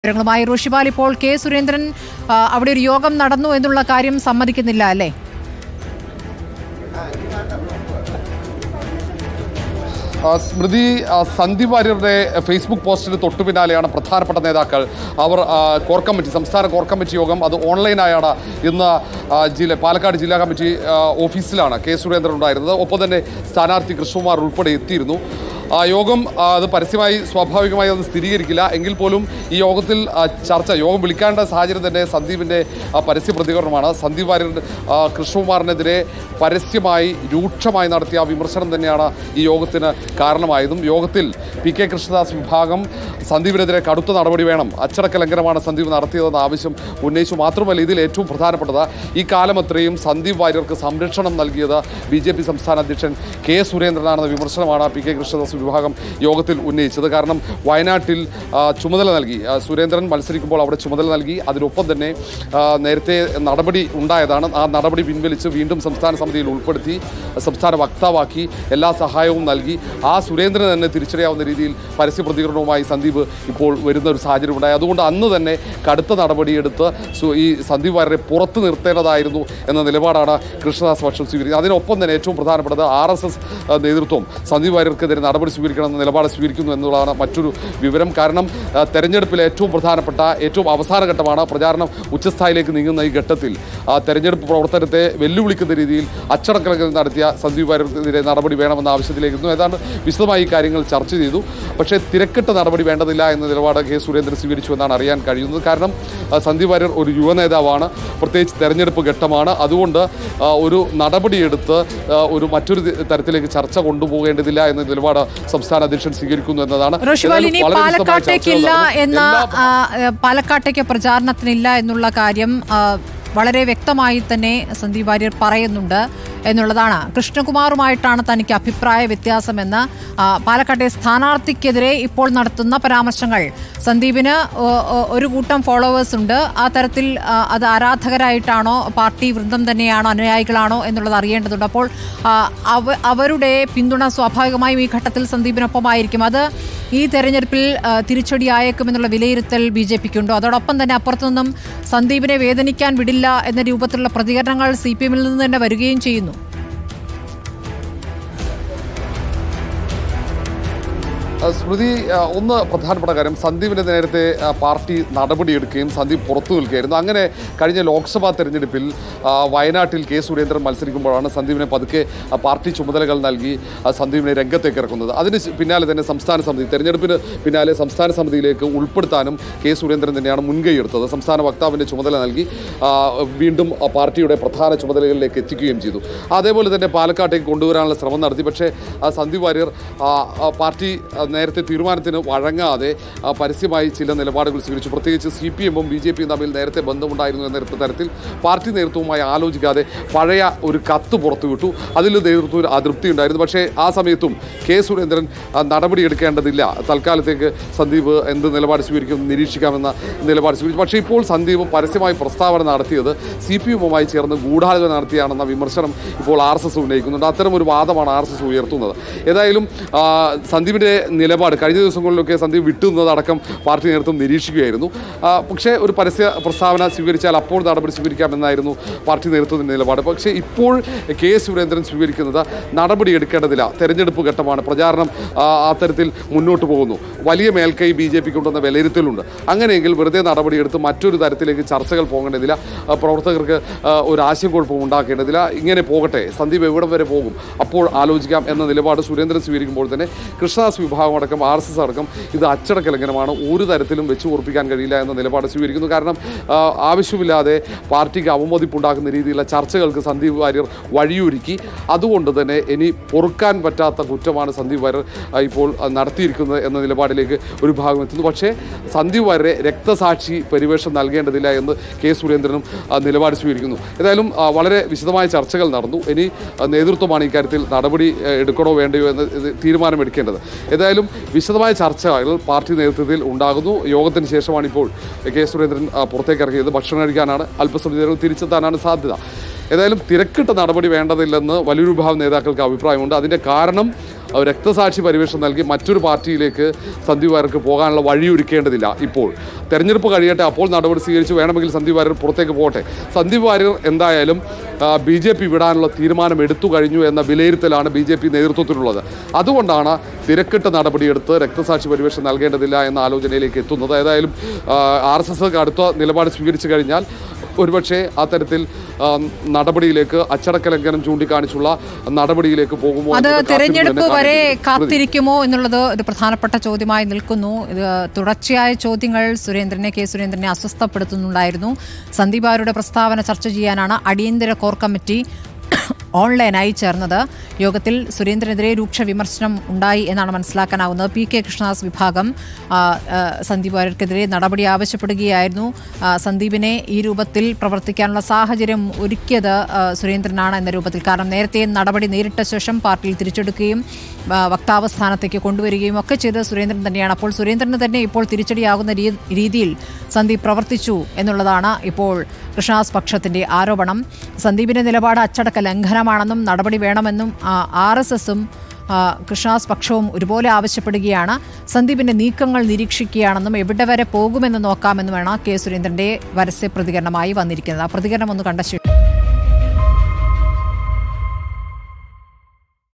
വിവരങ്ങളുമായി ഋഷിപാൽ ഇപ്പോൾ കെ സുരേന്ദ്രൻ ആ, അവിടെ ഒരു യോഗം നടന്നു എന്നുള്ള കാര്യം സമ്മതിക്കുന്നില്ല അല്ലേ ആ, സ്മൃതി ആ, സന്ദീപ് വാര്യരുടെ ഫേസ്ബുക്ക് പോസ്റ്റിന് തൊട്ടു പിന്നാലെയാണ് പ്രധാനപ്പെട്ട നേതാക്കൾ അവർ ആ, കോർ കമ്മിറ്റി സംസ്ഥാന കോർ കമ്മിറ്റി യോഗം അത് ഓൺലൈനായാണ് ഇന്ന് ആ, ജില്ല പാലക്കാട് ജില്ലാ കമ്മിറ്റി ആ, ഓഫീസിലാണ് കെ സുരേന്ദ്രൻ ഉണ്ടായിരുന്നത് ഒപ്പം തന്നെ സ്ഥാനാർത്ഥി കൃഷ്ണകുമാർ ഉൾപ്പെടെ എത്തിയിരുന്നു ആ യോഗം ആ, അത് പരസ്യമായി സ്വാഭാവികമായി അത് സ്ഥിരീകരിക്കില്ല എങ്കിൽ പോലും ഈ യോഗത്തിൽ ആ, ചർച്ച യോഗം വിളിക്കേണ്ട സാഹചര്യം തന്നെ സന്ദീപിൻ്റെ ആ, പരസ്യ പ്രതികരണമാണ് സന്ദീപ് വാര്യർ ആ, കൃഷ്ണകുമാറിനെതിരെ പരസ്യമായി രൂക്ഷമായി നടത്തിയ ആ വിമർശനം തന്നെയാണ് ഈ യോഗത്തിന് കാരണമായതും യോഗത്തിൽ പി കെ കൃഷ്ണദാസ് വിഭാഗം സന്ദീപിനെതിരെ കടുത്ത നടപടി വേണം അച്ചടക്ക ലംഘനമാണ് സന്ദീപ് നടത്തിയതെന്ന ആവശ്യം ഉന്നയിച്ചു മാത്രമല്ല ഇതിൽ ഏറ്റവും പ്രധാനപ്പെട്ടത് ഈ കാലം അത്രയും സന്ദീപ് വാര്യർക്ക് സംരക്ഷണം നൽകിയത് ബി ജെ പി സംസ്ഥാന അധ്യക്ഷൻ കെ സുരേന്ദ്രനാണെന്ന വിമർശനമാണ് പി കെ കൃഷ്ണദാസ് വിഭാഗം യോഗത്തിൽ ഉന്നയിച്ചത് കാരണം വയനാട്ടിൽ ആ, ചുമതല നൽകി ആ, സുരേന്ദ്രൻ മത്സരിക്കുമ്പോൾ അവിടെ ചുമതല നൽകി അതിനൊപ്പം തന്നെ ആ, നേരത്തെ നടപടി ഉണ്ടായതാണ് ആ നടപടി പിൻവലിച്ച് വീണ്ടും സംസ്ഥാന സമിതിയിൽ ഉൾപ്പെടുത്തി സംസ്ഥാന വക്താവാക്കി എല്ലാ സഹായവും നൽകി ആ സുരേന്ദ്രൻ തന്നെ തിരിച്ചറിയാവുന്ന രീതിയിൽ പരസ്യ പ്രതികരണവുമായി സന്ദീപ് ഇപ്പോൾ വരുന്ന ഒരു സാഹചര്യം ഉണ്ടായി അതുകൊണ്ട് അന്ന് തന്നെ കടുത്ത നടപടിയെടുത്ത് സു- ഈ സന്ദീപ് വാര്യരെ പുറത്ത് നിർത്തേണ്ടതായിരുന്നു എന്ന നിലപാടാണ് കൃഷ്ണദാസ് പക്ഷം സ്വീകരിക്കുന്നത് അതിനൊപ്പം തന്നെ ഏറ്റവും പ്രധാനപ്പെട്ടത് ആർ എസ് എസ് നേതൃത്വം സന്ദീപ് വാര്യർക്കെതിരെ നടപടി സ്വീകരിക്കണമെന്ന നിലപാട് സ്വീകരിക്കുന്നു എന്നുള്ളതാണ് മറ്റൊരു വിവരം കാരണം ആ, തെരഞ്ഞെടുപ്പിലെ ഏറ്റവും പ്രധാനപ്പെട്ട ഏറ്റവും അവസാന ഘട്ടമാണ് പ്രചാരണം ഉച്ചസ്ഥായിലേക്ക് നീങ്ങുന്ന ഈ ഘട്ടത്തിൽ ആ, തെരഞ്ഞെടുപ്പ് പ്രവർത്തനത്തെ വെല്ലുവിളിക്കുന്ന രീതിയിൽ അച്ചടക്കം നടത്തിയ സന്ദീപ് വാര്യർക്കെതിരെ നടപടി വേണമെന്ന ആവശ്യത്തിലേക്ക് എത്തുന്നു ഏതാണ്ട് വിശദമായി ഈ കാര്യങ്ങൾ ചർച്ച ചെയ്തു പക്ഷേ തിരക്കിട്ട നടപടി വേണ്ടതില്ല എന്ന നിലപാട് കെ സുരേന്ദ്രൻ സ്വീകരിച്ചു എന്നാണ് അറിയാൻ കഴിയുന്നത് കാരണം ആ, സന്ദീപ് വാര്യർ ഒരു യുവ നേതാവാണ് പ്രത്യേകിച്ച് തെരഞ്ഞെടുപ്പ് ഘട്ടമാണ് അതുകൊണ്ട് ആ, ഒരു നടപടിയെടുത്ത് ആ, ഒരു മറ്റൊരു തി- തരത്തിലേക്ക് ചർച്ച കൊണ്ടുപോകേണ്ടതില്ല എന്ന നിലപാട് സംസ്ഥാന അധ്യക്ഷൻ സ്വീകരിക്കുന്നു എന്നതാണ് ഋഷിപാൽ ഇനി ഏതായാലും വളരെ വിശദമായ പാലക്കാട്ടേക്കില്ല ചർച്ചകൾ നടന്നു. എന്ന എല്ലാ ആ, ആ, പാലക്കാട്ടേക്ക് പ്രചാരണത്തിനില്ല എന്നുള്ള കാര്യം ആ, വളരെ വ്യക്തമായി തന്നെ സന്ദീപ് വാര്യർ പറയുന്നുണ്ട് എന്നുള്ളതാണ് കൃഷ്ണകുമാറുമായിട്ടാണ് തനിക്ക് അഭിപ്രായ വ്യത്യാസമെന്ന് ആ, പാലക്കാട്ടെ സ്ഥാനാർത്ഥിക്കെതിരെ ഇപ്പോൾ നടത്തുന്ന പരാമർശങ്ങൾ സന്ദീപിന് ഓ, ഓ, ഒരു കൂട്ടം ഫോളോവേഴ്സ് ഉണ്ട് ആ തരത്തിൽ ആ, അത് ആരാധകരായിട്ടാണോ പാർട്ടി വൃന്ദം തന്നെയാണോ അനുയായികളാണോ എന്നുള്ളത് അറിയേണ്ടതുണ്ട് അപ്പോൾ ആ, അവ- അവരുടെ പിന്തുണ സ്വാഭാവികമായും ഈ ഘട്ടത്തിൽ സന്ദീപിനൊപ്പമായിരിക്കും അത് ഈ തെരഞ്ഞെടുപ്പിൽ ആ, തിരിച്ചടിയായേക്കുമെന്നുള്ള വിലയിരുത്തൽ ബി ജെ പിക്കുണ്ടോ അതോടൊപ്പം തന്നെ അപ്പുറത്തുനിന്നും സന്ദീപിനെ വേദനിക്കാൻ വിടില്ല എന്ന രൂപത്തിലുള്ള പ്രതികരണങ്ങൾ സി പി എമ്മിൽ നിന്ന് തന്നെ വരികയും ചെയ്യുന്നു ആ, സ്മൃതി ആ, ഒന്ന് പ്രധാനപ്പെട്ട കാര്യം സന്ദീപിന്റെ നേരത്തെ ആ, പാർട്ടി നടപടിയെടുക്കുകയും സന്ദീപ് പുറത്തു നിൽക്കുകയായിരുന്നു അങ്ങനെ കഴിഞ്ഞ ലോക്സഭാ തെരഞ്ഞെടുപ്പിൽ ആ, വയനാട്ടിൽ കെ സുരേന്ദ്രൻ മത്സരിക്കുമ്പോഴാണ് സന്ദീപിനെ പതുക്കെ ആ, പാർട്ടി ചുമതലകൾ നൽകി ആ, സന്ദീപിനെ രംഗത്തേക്ക് ഇറക്കുന്നത് അതിന് ശ് പിന്നാലെ തന്നെ സംസ്ഥാന സമിതി തെരഞ്ഞെടുപ്പിന് പിന്നാലെ സംസ്ഥാന സമിതിയിലേക്ക് ഉൾപ്പെടുത്താനും കെ സുരേന്ദ്രൻ തന്നെയാണ് മുൻകൈ എടുത്തത് സംസ്ഥാന വക്താവിന്റെ ചുമതല നൽകി ആ, വീണ്ടും ആ, പാർട്ടിയുടെ പ്രധാന ചുമതലകളിലേക്ക് എത്തിക്കുകയും ചെയ്തു അതേപോലെ തന്നെ പാലക്കാട്ടേക്ക് കൊണ്ടുവരാനുള്ള ശ്രമം നടത്തി പക്ഷേ ആ, സന്ദീപ് വാര്യർ ആ, ആ, പാർട്ടി ആ, നേരത്തെ തീരുമാനത്തിന് വഴങ്ങാതെ ആ, പരസ്യമായി ചില നിലപാടുകൾ സ്വീകരിച്ചു പ്രത്യേകിച്ച് സി പി എമ്മും ബി ജെ പിയും തമ്മിൽ നേരത്തെ ബന്ധമുണ്ടായിരുന്നു എന്ന തരത്തിൽ പാർട്ടി നേതൃത്വവുമായി ആലോചിക്കാതെ പഴയ ഒരു കത്ത് പുറത്തുവിട്ടു അതിൽ നേതൃത്വത്തിൽ അതൃപ്തി ഉണ്ടായിരുന്നു പക്ഷേ ആ സമയത്തും കെ സുരേന്ദ്രൻ ആ, നടപടിയെടുക്കേണ്ടതില്ല തൽക്കാലത്തേക്ക് സന്ദീപ് എന്ത് നിലപാട് സ്വീകരിക്കും നിരീക്ഷിക്കാമെന്ന നിലപാട് സ്വീകരിച്ചു പക്ഷേ ഇപ്പോൾ സന്ദീപ് പരസ്യമായി പ്രസ്താവന നടത്തിയത് സി പി എമ്മുമായി ചേർന്ന് ഗൂഢാലോചന നടത്തിയാണെന്ന വിമർശനം ഇപ്പോൾ ആർ എസ് എസ് ഉന്നയിക്കുന്നുണ്ട് അത്തരം ഒരു വാദമാണ് ആർ എസ് എസ് ഉയർത്തുന്നത് ഏതായാലും ആ, സന്ദീപിൻ്റെ നിലപാട് കഴിഞ്ഞ ദിവസങ്ങളിലൊക്കെ സന്ദീപ് വിട്ടുന്നതടക്കം പാർട്ടി നേതൃത്വം നിരീക്ഷിക്കുകയായിരുന്നു ആ, പക്ഷേ ഒരു പരസ്യ പ്രസ്താവന സ്വീകരിച്ചാൽ അപ്പോൾ നടപടി സ്വീകരിക്കാമെന്നായിരുന്നു പാർട്ടി നേതൃത്വത്തിൻ്റെ നിലപാട് പക്ഷേ ഇപ്പോൾ കെ സുരേന്ദ്രൻ സ്വീകരിക്കുന്നത് നടപടി എടുക്കേണ്ടതില്ല തെരഞ്ഞെടുപ്പ് ഘട്ടമാണ് പ്രചാരണം ആ, അത്തരത്തിൽ മുന്നോട്ട് പോകുന്നു വലിയ മേൽക്കൈ ബി ജെ പിക്ക് ഉണ്ടെന്ന വിലയിരുത്തലുണ്ട് അങ്ങനെയെങ്കിൽ വെറുതെ നടപടിയെടുത്ത് മറ്റൊരു തരത്തിലേക്ക് ചർച്ചകൾ പോകേണ്ടതില്ല ആ, പ്രവർത്തകർക്ക് ആ, ഒരു ആശയക്കുഴപ്പം ഉണ്ടാക്കേണ്ടതില്ല ഇങ്ങനെ പോകട്ടെ സന്ദീപ് എവിടം വരെ പോകും അപ്പോൾ ആലോചിക്കാം എന്ന നിലപാട് സുരേന്ദ്രൻ സ്വീകരിക്കുമ്പോൾ തന്നെ കൃഷ്ണദാസ് വിഭാഗം അടക്കം ആർ എസ് എസ് അടക്കം ഇത് അച്ചടക്ക ലംഘനമാണ് ഒരു തരത്തിലും വെച്ച് ഉറപ്പിക്കാൻ കഴിയില്ല എന്ന നിലപാട് സ്വീകരിക്കുന്നു കാരണം ആ, ആവശ്യമില്ലാതെ പാർട്ടിക്ക് അവമതിപ്പുണ്ടാക്കുന്ന രീതിയിലുള്ള ചർച്ചകൾക്ക് സന്ദീപ് വാര്യർ വഴിയൊരുക്കി അതുകൊണ്ട് തന്നെ ഇനി പൊറുക്കാൻ പറ്റാത്ത കുറ്റമാണ് സന്ദീപ് വാര്യർ ആ, ഇപ്പോൾ ആ, നടത്തിയിരിക്കുന്നത് എന്ന നിലപാടിലേക്ക് ഒരു ഭാഗം എത്തുന്നു പക്ഷേ സന്ദീപ് വാര്യരെ രക്തസാക്ഷി പരിവേഷം നൽകേണ്ടതില്ല എന്ന് കെ സുരേന്ദ്രനും ആ, നിലപാട് സ്വീകരിക്കുന്നു ഏതായാലും ആ, വളരെ വിശദമായ ചർച്ചകൾ നടന്നു ഇനി ആ, നേതൃത്വമാണ് ഇക്കാര്യത്തിൽ നടപടി ആ, എടുക്കണോ വേണ്ടയോ എന്ന് ഇത് തീരുമാനമെടുക്കേണ്ടത് ഏതായാലും വിശദമായ ചർച്ചകൾ പാർട്ടി നേതൃത്വത്തിൽ ഉണ്ടാകുന്നു യോഗത്തിന് ശേഷമാണ് ഇപ്പോൾ കെ സുരേന്ദ്രൻ ആ, പുറത്തേക്ക് ഇറങ്ങിയത് ഭക്ഷണം കഴിക്കാനാണ് അല്പസമയത്തിനകം തിരിച്ചെത്താനാണ് സാധ്യത ഏതായാലും തിരക്കിട്ട നടപടി വേണ്ടതില്ലെന്ന് വലിയൊരു വിഭാഗം നേതാക്കൾക്ക് അഭിപ്രായമുണ്ട് അതിൻ്റെ കാരണം അഹ് രക്തസാക്ഷി പരിവേഷം നൽകി മറ്റൊരു പാർട്ടിയിലേക്ക് സന്ദീപ് വാര്യർക്ക് പോകാനുള്ള വഴിയൊരുക്കേണ്ടതില്ല ഇപ്പോൾ തെരഞ്ഞെടുപ്പ് കഴിയട്ടെ അപ്പോൾ നടപടി സ്വീകരിച്ച് വേണമെങ്കിൽ സന്ദീപ് വാര്യർ പുറത്തേക്ക് പോകട്ടെ സന്ദീപ് വാര്യർ എന്തായാലും ബി ജെ പി വിടാനുള്ള തീരുമാനം എടുത്തു കഴിഞ്ഞു എന്ന വിലയിരുത്തലാണ് ബി ജെ പി നേതൃത്വത്തിലുള്ളത് അതുകൊണ്ടാണ് തിരക്കിട്ട നടപടിയെടുത്ത് രക്തസാക്ഷി പരിവേഷം നൽകേണ്ടതില്ല എന്ന ആലോചനയിലേക്ക് എത്തുന്നത് ഏതായാലും ആർ എസ് എസ് അടുത്ത നിലപാട് സ്വീകരിച്ചു കഴിഞ്ഞാൽ ഒരുപക്ഷെ അത്തരത്തിൽ ആ, നടപടിയിലേക്ക് അച്ചടക്ക ലംഘനം ചൂണ്ടിക്കാണിച്ചുള്ള നടപടിയിലേക്ക് പോകുമോ അത് എന്നത് കാത്തിരുന്ന് തെരഞ്ഞെടുപ്പ് തന്നെ വരെ കാണേണ്ടി വരും. കാത്തിരിക്കുമോ എന്നുള്ളത് ഒരു പ്രധാനപ്പെട്ട ചോദ്യമായി നിൽക്കുന്നു ഇത് തുടർച്ചയായ ചോദ്യങ്ങൾ സുരേന്ദ്രനെ കെ സുരേന്ദ്രനെ അസ്വസ്ഥപ്പെടുത്തുന്നുണ്ടായിരുന്നു സന്ദീപ് ആരുടെ പ്രസ്താവന ചർച്ച ചെയ്യാനാണ് അടിയന്തര കോർ കമ്മിറ്റി ഓൺലൈനായി ചേർന്നത് യോഗത്തിൽ സുരേന്ദ്രനെതിരെ രൂക്ഷ വിമർശനം ഉണ്ടായി എന്നാണ് മനസ്സിലാക്കാനാവുന്നത് പി കെ കൃഷ്ണദാസ് വിഭാഗം ആ, ആ, സന്ദീപ് വാര്യർക്കെതിരെ നടപടി ആവശ്യപ്പെടുകയായിരുന്നു ആ, സന്ദീപിനെ ഈ രൂപത്തിൽ പ്രവർത്തിക്കാനുള്ള സാഹചര്യം ഒരുക്കിയത് ആ, സുരേന്ദ്രനാണ് എന്ന രൂപത്തിൽ കാരണം നേരത്തെ നടപടി നേരിട്ട ശേഷം പാർട്ടിയിൽ തിരിച്ചെടുക്കുകയും ആ, വക്താവ് സ്ഥാനത്തേക്ക് കൊണ്ടുവരികയും ഒക്കെ ചെയ്തത് സുരേന്ദ്രൻ തന്നെയാണ് അപ്പോൾ സുരേന്ദ്രന് തന്നെ ഇപ്പോൾ തിരിച്ചടിയാകുന്ന രീ- രീതിയിൽ സന്ദീപ് പ്രവർത്തിച്ചു എന്നുള്ളതാണ് ഇപ്പോൾ കൃഷ്ണദാസ് പക്ഷത്തിന്റെ ആരോപണം സന്ദീപിന്റെ നിലപാട് അച്ചടക്ക ലംഘനമാണെന്നും നടപടി വേണമെന്നും ആർ എസ് എസും കൃഷ്ണദാസ് പക്ഷവും ഒരുപോലെ ആവശ്യപ്പെടുകയാണ് സന്ദീപിന്റെ നീക്കങ്ങൾ നിരീക്ഷിക്കുകയാണെന്നും എവിടെ വരെ പോകുമെന്ന് നോക്കാമെന്നുമാണ് കെ സുരേന്ദ്രന്റെ പരസ്യ പ്രതികരണമായി വന്നിരിക്കുന്നത് ആ പ്രതികരണം ഒന്ന് കണ്ട ശേഷം